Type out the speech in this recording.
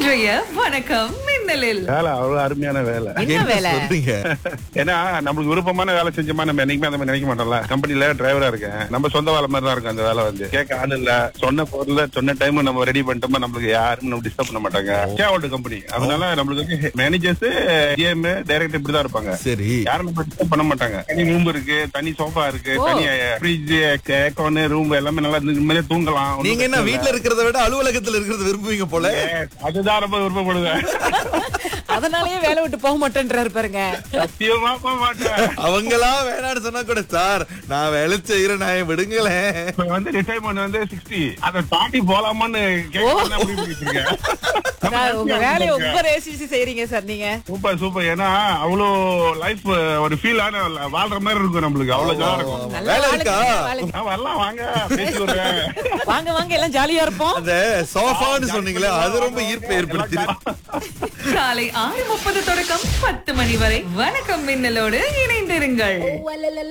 இன்றைய வணக்கம் மின்னலில் வேலை அவ்வளவு அருமையான வேலை என்ன வேலை சொல்றீங்க ஏன்னா நம்மளுக்கு விருப்பமான வேலை செஞ்சோமா நம்ம என்னைக்குமே அந்த மாதிரி நினைக்க மாட்டோம்ல கம்பெனில டிரைவரா இருக்கேன் நம்ம சொந்த வேலை மாதிரி தான் இருக்கும் அந்த வேலை வந்து கேட்க ஆள் இல்ல சொன்ன பொருள் சொன்ன டைம் நம்ம ரெடி பண்ணிட்டோமா நம்மளுக்கு யாரும் நம்ம டிஸ்டர்ப் பண்ண மாட்டாங்க கேவல்ட் கம்பெனி அதனால நம்மளுக்கு வந்து மேனேஜர்ஸ் ஜிஎம் டைரக்டர் இப்படிதான் இருப்பாங்க சரி யாரும் நம்ம டிஸ்டர்ப் பண்ண மாட்டாங்க தனி ரூம் இருக்கு தனி சோஃபா இருக்கு தனி ஃப்ரிட்ஜ் ஏக்கோன் ரூம் எல்லாமே நல்லா நிம்மதியா தூங்கலாம் ஒண்ணும் நீங்க என்ன பிரச்சனை வீட்ல இருக்கிறத விட அலுவலகத்துல இருக்கிறத விரும்புவீங்க போல இல்ல. Yes, அதுதான் ரொம்ப விருப்பப்படுவேன் அதனாலயே வேலை விட்டு போக மாட்டேன்றாரு பாருங்க சத்தியமா போக மாட்டேன் அவங்களா வேணாம்னு சொன்னா கூட சார் நான் வேலை செய்யறேன் நான் விடுங்களேன் இப்ப வந்து ரிட்டைர்மெண்ட் வந்து சிக்ஸ்டி அதை தாண்டி போலாமான்னு கேட்கலாம் முடிவு பண்ணிட்டு இருக்கேன் சார், உங்க வேலையை ரொம்ப ரேசிச்சு செய்றீங்க சார் நீங்க சூப்பர் சூப்பர் ஏன்னா அவ்வளோ லைஃப் ஒரு ஃபீல் ஆன வாழ்ற மாதிரி இருக்கும் நம்மளுக்கு அவ்வளவு ஜாலியா இருக்கும் நல்ல வேலை வேலைக்கு இருக்கா? நல்ல வேலைக்கு. நான் வரலாம் வாங்க பேசி விடுறேன் வாங்க வாங்க எல்லாம் ஜாலியா இருப்போம் அந்த சோஃபான்னு சொன்னீங்களே அது ரொம்ப ஈர்ப்பை ஏற்படுத்தி காலை ஆறு முப்பது தொடக்கம் பத்து மணி வரை வணக்கம் மின்னலோடு இணைந்திருங்கள்